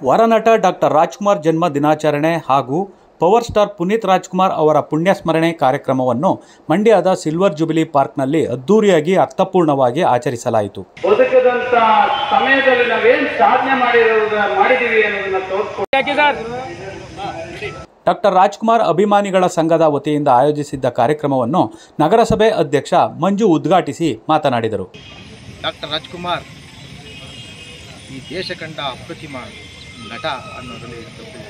ವರನಟ doctor Rajkumar ಜನ್ಮ ದಿನಾಚರಣೆ ಹಾಗೂ ಪವರ್ ಸ್ಟಾರ್ ಪುನೀತ್ ರಾಜ್ಕುಮಾರ್ ಅವರ ಪುಣ್ಯಸ್ಮರಣೆ ಕಾರ್ಯಕ್ರಮವನ್ನು ಮಂಡ್ಯದ ಸಿಲ್ವರ್ ಜುಬಿಲಿ ಪಾರ್ಕ್ನಲ್ಲಿ ಅದ್ದೂರಿಯಾಗಿ ಅರ್ಥಪೂರ್ಣವಾಗಿ ಆಚರಿಸಲಾಯಿತು ಬದುಕದಂತ ಸಮಯದಲ್ಲಿ ನಾವೇನ್ ಸಾಧನೆ ಮಾಡಿರೋದ ಮಾಡಿದೀವಿ ಅನ್ನೋದನ್ನ ತೋರಿಸ್ಕೊಡಿ ಡಾಕ್ಟರ್ ರಾಜ್ಕುಮಾರ್ ಅಭಿಮಾನಿಗಳ ಸಂಘದ ವತಿಯಿಂದ ಆಯೋಜಿಸಿದ್ದ ಕಾರ್ಯಕ್ರಮವನ್ನು ನಗರಸಭೆ ಅಧ್ಯಕ್ಷ ಮಂಜು ಉದ್ಘಾಟಿಸಿ ಮಾತನಾಡಿದರು ಡಾಕ್ಟರ್ ರಾಜ್ಕುಮಾರ್ ಈ ದೇಶ ಕಂಡ ಅಪ್ರತಿಮ ನಟ ಅನ್ನೋದರಲ್ಲಿ ತಪ್ಪಿಲ್ಲ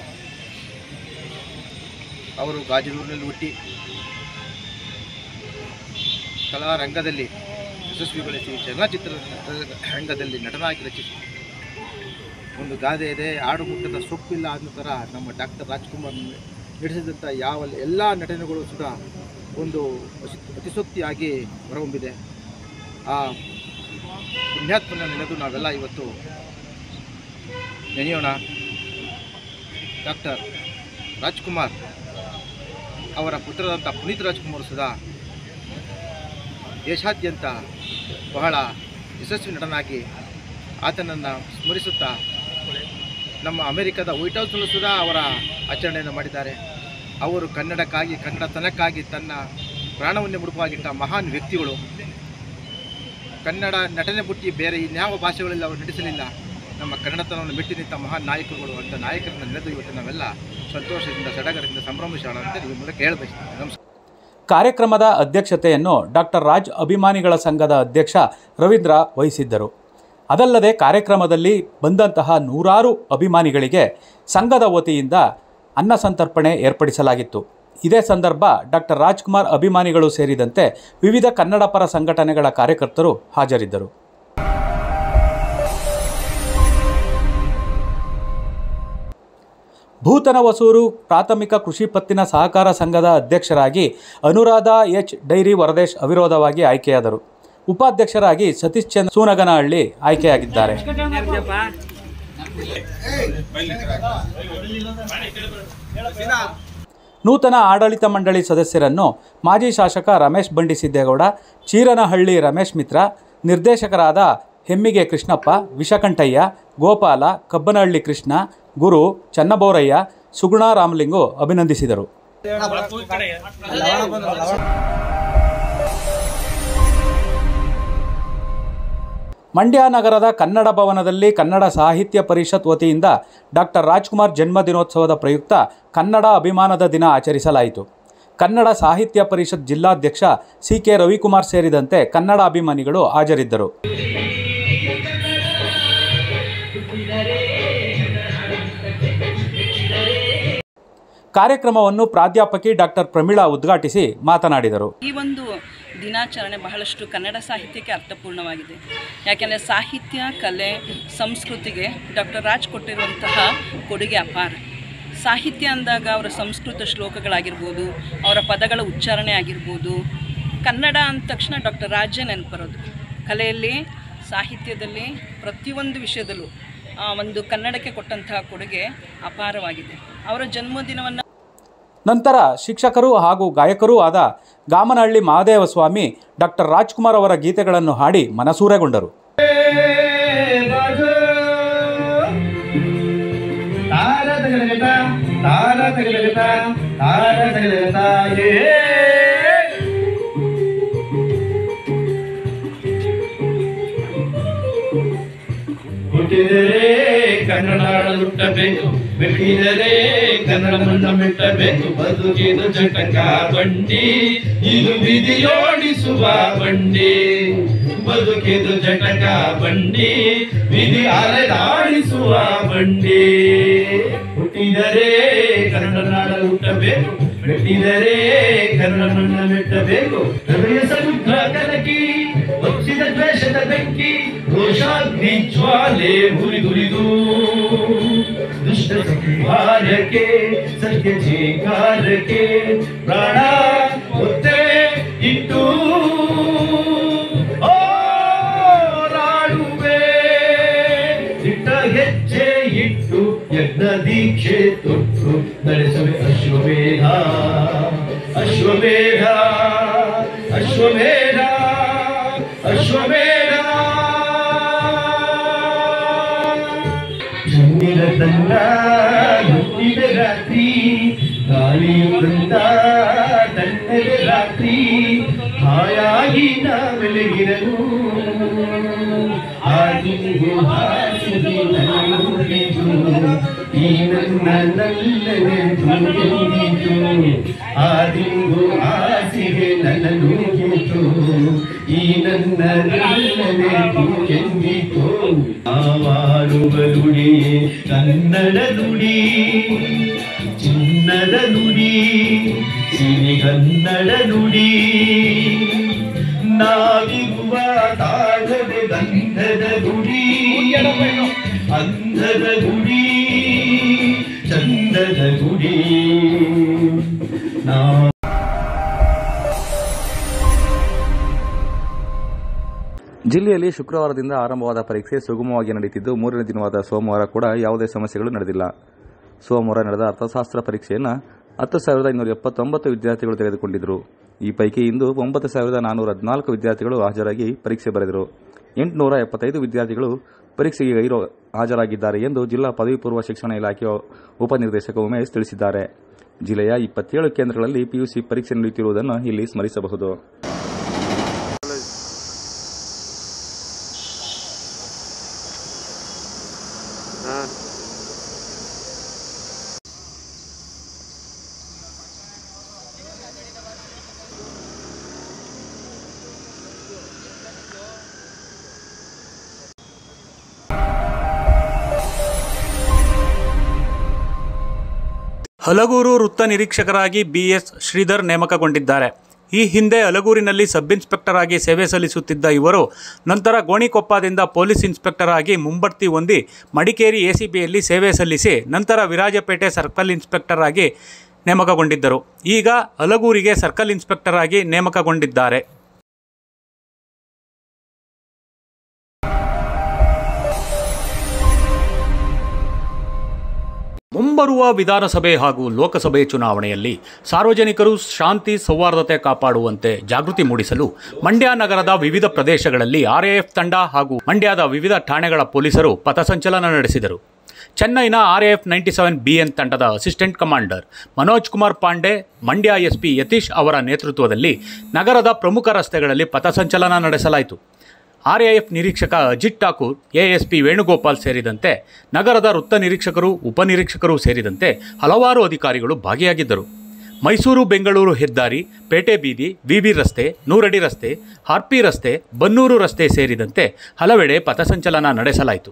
ಅವರು ಗಾಜನೂರಿನಲ್ಲಿ ಹುಟ್ಟಿ ಕಲಾರಂಗದಲ್ಲಿ ಯಶಸ್ವಿಗೊಳಿಸಿ ಚಲನಚಿತ್ರ ರಂಗದಲ್ಲಿ ನಟನಾಗಿ ರಚಿಸಿ ಒಂದು ಗಾದೆ ಇದೆ ಆಡು ಮುಟ್ಟದ ಸೊಪ್ಪಿಲ್ಲ ಅನ್ನೋ ಥರ ನಮ್ಮ ಡಾಕ್ಟರ್ ರಾಜ್ಕುಮಾರ್ ನಡೆಸಿದಂಥ ಯಾವ ಎಲ್ಲ ನಟನೆಗಳು ಸುಧಾ ಒಂದು ಅತಿ- ಅತಿಶಕ್ತಿಯಾಗಿ ಹೊರಹೊಮ್ಮಿದೆ ಆ ಪುಣ್ಯಾತ್ಮನ ನೆನೆದು ನಾವೆಲ್ಲ ಇವತ್ತು ನೆನೆಯೋಣ ಡಾಕ್ಟರ್ ರಾಜ್ಕುಮಾರ್ ಅವರ ಪುತ್ರರಂಥ ಪುನೀತ್ ರಾಜ್ಕುಮಾರ್ ಸುಧಾ ದೇಶಾದ್ಯಂತ ಬಹಳ ಯಶಸ್ವಿ ನಟನಾಗಿ ಆತನನ್ನು ಸ್ಮರಿಸುತ್ತಾ ನಮ್ಮ ಅಮೆರಿಕದ ವೈಟ್ ಹೌಸ್ನಲ್ಲೂ ಸುಧಾ ಅವರ ಆಚರಣೆಯನ್ನು ಮಾಡಿದ್ದಾರೆ ಅವರು ಕನ್ನಡಕ್ಕಾಗಿ ಕನ್ನಡತನಕ್ಕಾಗಿ ತನ್ನ ಪ್ರಾಣವನ್ನೇ ಮುಡುಪಾಗಿಟ್ಟ ಮಹಾನ್ ವ್ಯಕ್ತಿಗಳು ಕನ್ನಡ ನಟನೆ ಬಿಟ್ಟು ಬೇರೆ ಇನ್ಯಾವ ಭಾಷೆಗಳಲ್ಲಿ ಅವರು ನಟಿಸಲಿಲ್ಲ ನಮ್ಮ ಕನ್ನಡತನವನ್ನು ಮೆಟ್ಟಿ ನಿಂತ ಮಹಾನ್ ನಾಯಕರುಗಳು ಅಂತ ನಾಯಕರನ್ನ ನೆನೆದು ಇವತ್ತು ನಾವೆಲ್ಲ ಸಂತೋಷದಿಂದ ಸಡಗರದಿಂದ ಸಂಭ್ರಮಿಸೋಣ ಅಂತ ಈ ಮೂಲಕ ಹೇಳಬಯಸ್ತೀನಿ ನಮಸ್ಕಾರ ಕಾರ್ಯಕ್ರಮದ ಅಧ್ಯಕ್ಷತೆಯನ್ನು ಡಾಕ್ಟರ್ ರಾಜ್ ಅಭಿಮಾನಿಗಳ ಸಂಘದ ಅಧ್ಯಕ್ಷ ರವೀಂದ್ರ ವಹಿಸಿದ್ದರು ಅದಲ್ಲದೆ ಕಾರ್ಯಕ್ರಮದಲ್ಲಿ ಬಂದಂತಹ ನೂರಾರು ಅಭಿಮಾನಿಗಳಿಗೆ ಸಂಘದ ವತಿಯಿಂದ ಅನ್ನ ಸಂತರ್ಪಣೆ ಏರ್ಪಡಿಸಲಾಗಿತ್ತು ಇದೇ ಸಂದರ್ಭ ಡಾಕ್ಟರ್ ರಾಜ್ಕುಮಾರ್ ಅಭಿಮಾನಿಗಳು ಸೇರಿದಂತೆ ವಿವಿಧ ಕನ್ನಡ ಪರ ಸಂಘಟನೆಗಳ ಕಾರ್ಯಕರ್ತರು ಹಾಜರಿದ್ದರು ಭೂತನ ಹೊಸೂರು ಪ್ರಾಥಮಿಕ ಕೃಷಿ ಪತ್ತಿನ ಸಹಕಾರ ಸಂಘದ ಅಧ್ಯಕ್ಷರಾಗಿ ಅನುರಾಧ ಎಚ್ ಡೈರಿ ವರದೇಶ್ ಅವಿರೋಧವಾಗಿ ಆಯ್ಕೆಯಾದರು ಉಪಾಧ್ಯಕ್ಷರಾಗಿ ಸತೀಶ್ ಚಂದ್ರ ಸೂನಗನಹಳ್ಳಿ ಆಯ್ಕೆಯಾಗಿದ್ದಾರೆ ನೂತನ ಆಡಳಿತ ಮಂಡಳಿ ಸದಸ್ಯರನ್ನು ಮಾಜಿ ಶಾಸಕ ರಮೇಶ್ ಬಂಡಿಸಿದ್ದೇಗೌಡ ಚೀರನಹಳ್ಳಿ ರಮೇಶ್ ಮಿತ್ರ ನಿರ್ದೇಶಕರಾದ ಹೆಮ್ಮಿಗೆ ಕೃಷ್ಣಪ್ಪ ವಿಷಕಂಠಯ್ಯ ಗೋಪಾಲ ಕಬ್ಬನಹಳ್ಳಿ ಕೃಷ್ಣ ಗುರು ಚನ್ನಬೋರಯ್ಯ ಸುಗುಣ ರಾಮಲಿಂಗು ಅಭಿನಂದಿಸಿದರು ಮಂಡ್ಯ ನಗರದ ಕನ್ನಡ ಭವನದಲ್ಲಿ ಕನ್ನಡ ಸಾಹಿತ್ಯ ಪರಿಷತ್ ವತಿಯಿಂದ ಡಾಕ್ಟರ್ ರಾಜ್ಕುಮಾರ್ ಜನ್ಮದಿನೋತ್ಸವದ ಪ್ರಯುಕ್ತ ಕನ್ನಡ ಅಭಿಮಾನದ ದಿನ ಆಚರಿಸಲಾಯಿತು ಕನ್ನಡ ಸಾಹಿತ್ಯ ಪರಿಷತ್ ಜಿಲ್ಲಾಧ್ಯಕ್ಷ ಸಿ ಕೆ ರವಿಕುಮಾರ್ ಸೇರಿದಂತೆ ಕನ್ನಡ ಅಭಿಮಾನಿಗಳು ಹಾಜರಿದ್ದರು ಕಾರ್ಯಕ್ರಮವನ್ನು ಪ್ರಾಧ್ಯಾಪಕಿ ಡಾಕ್ಟರ್ ಪ್ರಮೀಳಾ ಉದ್ಘಾಟಿಸಿ ಮಾತನಾಡಿದರು ಈ ಒಂದು ದಿನಾಚರಣೆ ಬಹಳಷ್ಟು ಕನ್ನಡ ಸಾಹಿತ್ಯಕ್ಕೆ ಅರ್ಥಪೂರ್ಣವಾಗಿದೆ ಯಾಕೆಂದರೆ ಸಾಹಿತ್ಯ ಕಲೆ ಸಂಸ್ಕೃತಿಗೆ ಡಾಕ್ಟರ್ ರಾಜ್ ಕೊಟ್ಟಿರುವಂತಹ ಕೊಡುಗೆ ಅಪಾರ ಸಾಹಿತ್ಯ ಅಂದಾಗ ಅವರ ಸಂಸ್ಕೃತ ಶ್ಲೋಕಗಳಾಗಿರ್ಬೋದು ಅವರ ಪದಗಳ ಉಚ್ಚಾರಣೆ ಆಗಿರ್ಬೋದು ಕನ್ನಡ ಅಂದ ತಕ್ಷಣ ಡಾಕ್ಟರ್ ರಾಜೇ ನೆನಪರೋದು ಕಲೆಯಲ್ಲಿ ಸಾಹಿತ್ಯದಲ್ಲಿ ಪ್ರತಿಯೊಂದು ವಿಷಯದಲ್ಲೂ ಆ, ಒಂದು ಕನ್ನಡಕ್ಕೆ ಕೊಟ್ಟಂತಹ ಕೊಡುಗೆ ಅಪಾರವಾಗಿದೆ ಅವರ ಜನ್ಮದಿನವನ್ನು ನಂತರ ಶಿಕ್ಷಕರು ಹಾಗೂ ಗಾಯಕರೂ ಆದ ಗಾಮನಹಳ್ಳಿ ಮಹಾದೇವ ಸ್ವಾಮಿ ಡಾಕ್ಟರ್ ರಾಜ್ಕುಮಾರ್ ಅವರ ಗೀತೆಗಳನ್ನು ಹಾಡಿ ಮನಸೂರೆಗೊಂಡರು ತಾರ ತಗಲಗತ ತಾರ ತಗಲಗತ ತಾರ ತಗಲಗತ ಏ ಹುಟ್ಟಿದರೆ ಕನ್ನಡ ಹುಟ್ಟಬೇಕು ಬೆಟ್ಟಿದರೆ ಕನ್ನಡ ಮಣ್ಣ ಮೆಟ್ಟಬೇಕು ಬದುಕಿದು ಜಟಕ ಬಂಡಿ ಇದು ವಿಧಿಯೋಡಿಸುವ ಬಂಡಿ ಬದುಕಿದು ಜಟಕ ಬಂಡಿ ವಿಧಿ ಅಲೆದಾಡಿಸುವ ಬಂಡಿ ಹುಟ್ಟಿದರೆ ಕನ್ನಡ ನಾಡ ಹುಟ್ಟಬೇಕು ಮೆಟ್ಟಿದರೆ ಕನ್ನಡ ಮಣ್ಣ ಮೆಟ್ಟಬೇಕು ಹೃದಯ ಸಮುದ್ರ ಕಲಕಿ ಒಪ್ಪಿದ ದ್ವೇಷದ ಬೆಂಕಿ ರೋಷಾಗ್ನಿ ಜ್ವಾಲೆ ಹುರಿದುರಿದು ದುಷ್ಟ ಸಂಹಾರಕ್ಕೆ ಸತ್ಯ ಜೀಕಾರಕ್ಕೆ ಪ್ರಾಣ ಒತ್ತೆ ಇಟ್ಟು ಹೋರಾಡುವೆ ಇಟ್ಟ ಹೆಜ್ಜೆ ಇಟ್ಟು ಯಜ್ಞ ದೀಕ್ಷೆ ತೊಟ್ಟು ನಡೆಸುವೆ ಅಶ್ವಮೇಧ ಅಶ್ವಮೇಧ ಅಶ್ವಮೇಧ ಅಶ್ವಮೇಧ ಚಂದಿರ ನನ್ನ ಹುಟ್ಟಿದ ರಾತ್ರಿ ಗಾಳಿಯು ಬಂದ ತಣ್ಣದ ರಾತ್ರಿ ಹಾಯಾಗಿ ನಾ ಬೆಳಗಿರಲು ಆಗಿಂದು ಹಾಸಿಗೆ ನನ್ನೂರಿತು ಈ ನನ್ನ ನಲ್ಲನೆ ತುಂಬಿತು ಆದಿಂದು ಆಸೆಗೆ ನನ್ನ ನೂಗಿತು ಈ ನನ್ನ ನಲ್ಲನೆ ತುಂಬಿತು ನಾವಾಡುವ ನುಡಿ ಕನ್ನಡ ನುಡಿ ಚಿನ್ನದ ನುಡಿ ಸಿರಿಗನ್ನಡ ನುಡಿ ನಾವಿರುವ ತಾಳದ ಗಂಧದ ಗುಡಿ ಅಂಧದ ಗುಡಿ ಚಂದದ ಗುಡಿ ನಾ ಜಿಲ್ಲೆಯಲ್ಲಿ ಶುಕ್ರವಾರದಿಂದ ಆರಂಭವಾದ ಪರೀಕ್ಷೆ ಸುಗಮವಾಗಿ ನಡೆಯುತ್ತಿದ್ದು ಮೂರನೇ ದಿನವಾದ ಸೋಮವಾರ ಕೂಡ ಯಾವುದೇ ಸಮಸ್ಯೆಗಳು ನಡೆದಿಲ್ಲ ಸೋಮವಾರ ನಡೆದ ಅರ್ಥಶಾಸ್ತ್ರ ಪರೀಕ್ಷೆಯನ್ನು ಹತ್ತು ಸಾವಿರದ ಇನ್ನೂರ ಎಪ್ಪತ್ತೊಂಬತ್ತು ವಿದ್ಯಾರ್ಥಿಗಳು ತೆಗೆದುಕೊಂಡಿದ್ದರು ಈ ಪೈಕಿ ಇಂದು ಒಂಬತ್ತು ಸಾವಿರದ ನಾನ್ನೂರ ಹದಿನಾಲ್ಕು ವಿದ್ಯಾರ್ಥಿಗಳು ಹಾಜರಾಗಿ ಪರೀಕ್ಷೆ ಬರೆದರು ಎಂಟುನೂರ ಎಪ್ಪತ್ತೈದು ವಿದ್ಯಾರ್ಥಿಗಳು ಪರೀಕ್ಷೆಗೆ ಗೈರು ಹಾಜರಾಗಿದ್ದಾರೆ ಎಂದು ಜಿಲ್ಲಾ ಪದವಿ ಪೂರ್ವ ಶಿಕ್ಷಣ ಇಲಾಖೆಯ ಉಪನಿರ್ದೇಶಕ ಉಮೇಶ್ ತಿಳಿಸಿದ್ದಾರೆ ಜಿಲ್ಲೆಯ ಇಪ್ಪತ್ತೇಳು ಕೇಂದ್ರಗಳಲ್ಲಿ ಪಿಯುಸಿ ಪರೀಕ್ಷೆ ನಡೆಯುತ್ತಿರುವುದನ್ನು ಇಲ್ಲಿ ಸ್ಮರಿಸಬಹುದು ಹಲಗೂರು ವೃತ್ತ ನಿರೀಕ್ಷಕರಾಗಿ ಬಿಎಸ್ ಶ್ರೀಧರ್ ನೇಮಕಗೊಂಡಿದ್ದಾರೆ ಈ ಹಿಂದೆ ಹಲಗೂರಿನಲ್ಲಿ ಸಬ್ ಇನ್ಸ್ಪೆಕ್ಟರ್ ಆಗಿ ಸೇವೆ ಸಲ್ಲಿಸುತ್ತಿದ್ದ ಇವರು ನಂತರ ಗೋಣಿಕೊಪ್ಪದಿಂದ ಪೊಲೀಸ್ ಇನ್ಸ್ಪೆಕ್ಟರ್ ಆಗಿ ಮುಂಬಡ್ತಿ ಹೊಂದಿ ಮಡಿಕೇರಿ ಎಸಿಬಿಯಲ್ಲಿ ಸೇವೆ ಸಲ್ಲಿಸಿ ನಂತರ ವಿರಾಜಪೇಟೆ ಸರ್ಕಲ್ ಇನ್ಸ್ಪೆಕ್ಟರ್ ಆಗಿ ನೇಮಕಗೊಂಡಿದ್ದರು ಈಗ ಹಲಗೂರಿಗೆ ಸರ್ಕಲ್ ಇನ್ಸ್ಪೆಕ್ಟರ್ ಆಗಿ ನೇಮಕಗೊಂಡಿದ್ದಾರೆ ಮುಂಬರುವ ವಿಧಾನಸಭೆ ಹಾಗೂ ಲೋಕಸಭೆ ಚುನಾವಣೆಯಲ್ಲಿ ಸಾರ್ವಜನಿಕರು ಶಾಂತಿ ಸೌಹಾರ್ದತೆ ಕಾಪಾಡುವಂತೆ ಜಾಗೃತಿ ಮೂಡಿಸಲು ಮಂಡ್ಯ ನಗರದ ವಿವಿಧ ಪ್ರದೇಶಗಳಲ್ಲಿ ಆರ್ಎಎಫ್ ತಂಡ ಹಾಗೂ ಮಂಡ್ಯದ ವಿವಿಧ ಠಾಣೆಗಳ ಪೊಲೀಸರು ಪಥಸಂಚಲನ ನಡೆಸಿದರು ಚೆನ್ನೈನ ಆರ್ಎಎಫ್ ನೈಂಟಿ ಸೆವೆನ್ ಬಿಎನ್ ತಂಡದ assistant commander Manoj Kumar Pandey Mandya SP Yatish ಅವರ ನೇತೃತ್ವದಲ್ಲಿ ನಗರದ ಪ್ರಮುಖ ರಸ್ತೆಗಳಲ್ಲಿ ಪಥಸಂಚಲನ ನಡೆಸಲಾಯಿತು ಆರ್ಎಎಫ್ ನಿರೀಕ್ಷಕ ಅಜಿತ್ ಠಾಕೂರ್ ಎಎಸ್ಪಿ ವೇಣುಗೋಪಾಲ್ ಸೇರಿದಂತೆ ನಗರದ ವೃತ್ತ ನಿರೀಕ್ಷಕರು ಉಪನಿರೀಕ್ಷಕರು ಸೇರಿದಂತೆ ಹಲವಾರು ಅಧಿಕಾರಿಗಳು ಭಾಗಿಯಾಗಿದ್ದರು ಮೈಸೂರು ಬೆಂಗಳೂರು ಹೆದ್ದಾರಿ ಪೇಟೆ ಬೀದಿ ವಿವಿ ರಸ್ತೆ ನೂರಡಿ ರಸ್ತೆ ಹಾರ್ಪಿ ರಸ್ತೆ ಬನ್ನೂರು ರಸ್ತೆ ಸೇರಿದಂತೆ ಹಲವೆಡೆ ಪಥಸಂಚಲನ ನಡೆಸಲಾಯಿತು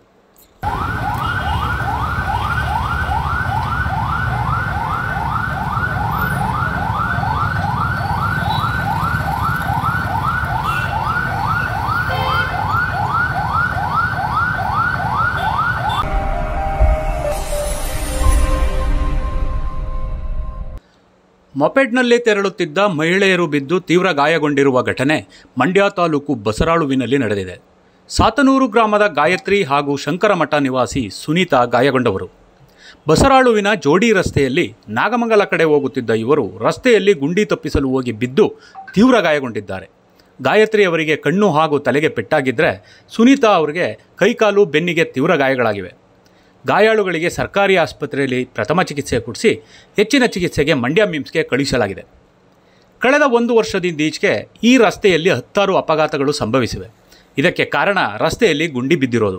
ಮೊಪೆಡ್ನಲ್ಲಿ ತೆರಳುತ್ತಿದ್ದ ಮಹಿಳೆಯರು ಬಿದ್ದು ತೀವ್ರ ಗಾಯಗೊಂಡಿರುವ ಘಟನೆ ಮಂಡ್ಯ ತಾಲೂಕು ಬಸರಾಳುವಿನಲ್ಲಿ ನಡೆದಿದೆ ಸಾತನೂರು ಗ್ರಾಮದ ಗಾಯತ್ರಿ ಹಾಗೂ ಶಂಕರಮಠ ನಿವಾಸಿ ಸುನೀತಾ ಗಾಯಗೊಂಡವರು ಬಸರಾಳುವಿನ ಜೋಡಿ ರಸ್ತೆಯಲ್ಲಿ ನಾಗಮಂಗಲ ಕಡೆ ಹೋಗುತ್ತಿದ್ದ ಇವರು ರಸ್ತೆಯಲ್ಲಿ ಗುಂಡಿ ತಪ್ಪಿಸಲು ಹೋಗಿ ಬಿದ್ದು ತೀವ್ರ ಗಾಯಗೊಂಡಿದ್ದಾರೆ ಗಾಯತ್ರಿ ಅವರಿಗೆ ಕಣ್ಣು ಹಾಗೂ ತಲೆಗೆ ಪೆಟ್ಟಾಗಿದ್ದರೆ ಸುನೀತಾ ಅವರಿಗೆ ಕೈಕಾಲು ಬೆನ್ನಿಗೆ ತೀವ್ರ ಗಾಯಗಳಾಗಿವೆ ಗಾಯಾಳುಗಳಿಗೆ ಸರ್ಕಾರಿ ಆಸ್ಪತ್ರೆಯಲ್ಲಿ ಪ್ರಥಮ ಚಿಕಿತ್ಸೆ ಕೊಡಿಸಿ ಹೆಚ್ಚಿನ ಚಿಕಿತ್ಸೆಗೆ ಮಂಡ್ಯ ಮಿಮ್ಸ್ಗೆ ಕಳುಹಿಸಲಾಗಿದೆ ಕಳೆದ ಒಂದು ವರ್ಷದಿಂದೀಚೆಗೆ ಈ ರಸ್ತೆಯಲ್ಲಿ ಹತ್ತಾರು ಅಪಘಾತಗಳು ಸಂಭವಿಸಿವೆ ಇದಕ್ಕೆ ಕಾರಣ ರಸ್ತೆಯಲ್ಲಿ ಗುಂಡಿ ಬಿದ್ದಿರೋದು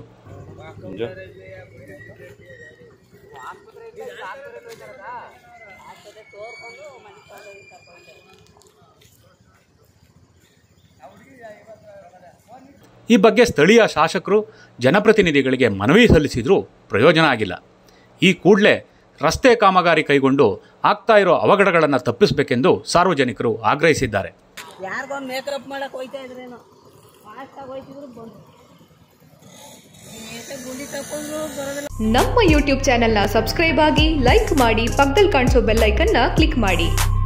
ಈ ಬಗ್ಗೆ ಸ್ಥಳೀಯ ಶಾಸಕರು ಜನಪ್ರತಿನಿಧಿಗಳಿಗೆ ಮನವಿ ಸಲ್ಲಿಸಿದರೂ ಪ್ರಯೋಜನ ಆಗಿಲ್ಲ ಈ ಕೂಡಲೇ ರಸ್ತೆ ಕಾಮಗಾರಿ ಕೈಗೊಂಡು ಆಗ್ತಾ ಇರೋ ಅವಘಡಗಳನ್ನು ತಪ್ಪಿಸಬೇಕೆಂದು ಸಾರ್ವಜನಿಕರು ಆಗ್ರಹಿಸಿದ್ದಾರೆ ಯಾರಿಗೋ ಮೇಕಪ್ ಮಾಡಕ್ ಹೋಯ್ತಾ ಇದ್ರೇನೋ ಫಾಸ್ಟ್ ಆಗಿ ಹೋಯ್ತಿದ್ರು ಬಂದು ಗುಂಡಿ ತಕೊಂಡು ಬರೋದಿಲ್ಲ ನಮ್ಮ ಯೂಟ್ಯೂಬ್ ಚಾನೆಲ್ನ ಸಬ್ಸ್ಕ್ರೈಬ್ ಆಗಿ ಲೈಕ್ ಮಾಡಿ ಪಕ್ಕದಲ್ಲಿ ಕಾಣಿಸೋ ಬೆಲ್ ಐಕನ್ನ ಕ್ಲಿಕ್ ಮಾಡಿ